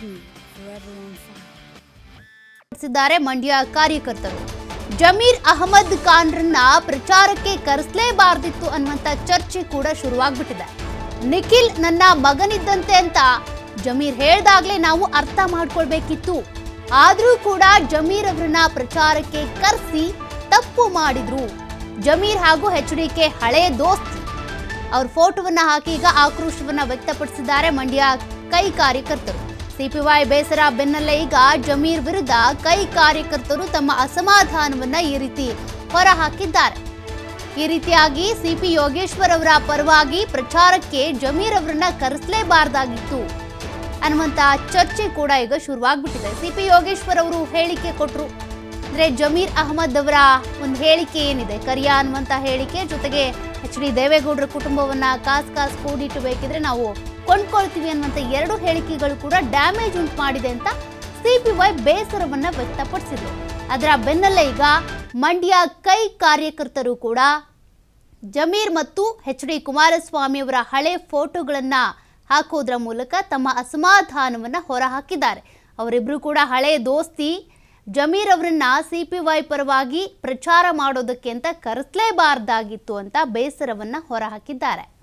TV, forever on fire. ನಡೆಸಿದ್ದಾರೆ ಮಂಡ್ಯ ಕಾರ್ಯಕರ್ತರು ಜಮೀರ್ ಅಹಮದ್ ಖಾನ್ರನ್ನ ಪ್ರಚಾರಕ್ಕೆ ಕರೆಸಲೇಬಾರ್ದಿತ್ತು ಅನ್ನುವಂಥ ಚರ್ಚೆ ಕೂಡ ಶುರುವಾಗ್ಬಿಟ್ಟಿದೆ ನಿಖಿಲ್ ನನ್ನ ಮಗನಿದ್ದಂತೆ ಅಂತ ಜಮೀರ್ ಹೇಳ್ದಾಗ್ಲೇ ನಾವು ಅರ್ಥ ಮಾಡ್ಕೊಳ್ಬೇಕಿತ್ತು ಆದ್ರೂ ಕೂಡ ಜಮೀರ್ ಅವರನ್ನ ಪ್ರಚಾರಕ್ಕೆ ಕರೆಸಿ ತಪ್ಪು ಮಾಡಿದ್ರು ಜಮೀರ್ ಹಾಗೂ ಎಚ್ ಡಿ ಕೆ ಹಳೆ ದೋಸ್ತಿ ಅವ್ರ ಫೋಟೋವನ್ನ ಹಾಕಿ ಈಗ ಆಕ್ರೋಶವನ್ನ ವ್ಯಕ್ತಪಡಿಸಿದ್ದಾರೆ ಮಂಡ್ಯ ಕೈ ಕಾರ್ಯಕರ್ತರು ಸಿಪಿವೈ ಬೇಸರ ಬೆನ್ನಲ್ಲೇ ಈಗ ಜಮೀರ್ ವಿರುದ್ಧ ಕೈ ಕಾರ್ಯಕರ್ತರು ತಮ್ಮ ಅಸಮಾಧಾನವನ್ನ ಈ ರೀತಿ ಹೊರಹಾಕಿದ್ದಾರೆ ಈ ರೀತಿಯಾಗಿ ಸಿಪಿ ಯೋಗೇಶ್ವರ್ ಅವರ ಪರವಾಗಿ ಪ್ರಚಾರಕ್ಕೆ ಜಮೀರ್ ಅವರನ್ನ ಕರೆಸಲೇಬಾರ್ದಾಗಿತ್ತು ಅನ್ನುವಂತ ಚರ್ಚೆ ಕೂಡ ಈಗ ಶುರುವಾಗ್ಬಿಟ್ಟಿದೆ ಸಿಪಿ ಯೋಗೇಶ್ವರ್ ಅವರು ಹೇಳಿಕೆ ಕೊಟ್ಟರು ಅಂದ್ರೆ ಜಮೀರ್ ಅಹಮದ್ ಅವರ ಒಂದು ಹೇಳಿಕೆ ಏನಿದೆ ಕರಿಯಾ ಅನ್ನುವಂತ ಹೇಳಿಕೆ ಜೊತೆಗೆ ಎಚ್ ಡಿ ದೇವೇಗೌಡರ ಕುಟುಂಬವನ್ನ ಕಾಸ್ ಕಾಸ್ ಕೂಡಿಟ್ಟು ಬೇಕಿದ್ರೆ ನಾವು ಕೊಂಡ್ಕೊಳ್ತೀವಿ ಅನ್ನುವಂತ ಎರಡು ಹೇಳಿಕೆಗಳು ಕೂಡ ಡ್ಯಾಮೇಜ್ ಉಂಟು ಮಾಡಿದೆ ಅಂತ ಸಿಪಿವೈ ಬೇಸರವನ್ನ ವ್ಯಕ್ತಪಡಿಸಿದ್ರು ಅದರ ಬೆನ್ನಲ್ಲೇ ಈಗ ಮಂಡ್ಯ ಕೈ ಕಾರ್ಯಕರ್ತರು ಕೂಡ ಜಮೀರ್ ಮತ್ತು ಎಚ್ ಡಿ ಕುಮಾರಸ್ವಾಮಿ ಅವರ ಹಳೆ ಫೋಟೋಗಳನ್ನ ಹಾಕೋದ್ರ ಮೂಲಕ ತಮ್ಮ ಅಸಮಾಧಾನವನ್ನ ಹೊರಹಾಕಿದ್ದಾರೆ ಅವರಿಬ್ರು ಕೂಡ ಹಳೆ ದೋಸ್ತಿ ಜಮೀರ್ ಅವರನ್ನ ಸಿಪಿವೈ ಪರವಾಗಿ ಪ್ರಚಾರ ಮಾಡೋದಕ್ಕೆ ಅಂತ ಕರೆಸಲೇಬಾರ್ದಾಗಿತ್ತು ಅಂತ ಬೇಸರವನ್ನ ಹೊರಹಾಕಿದ್ದಾರೆ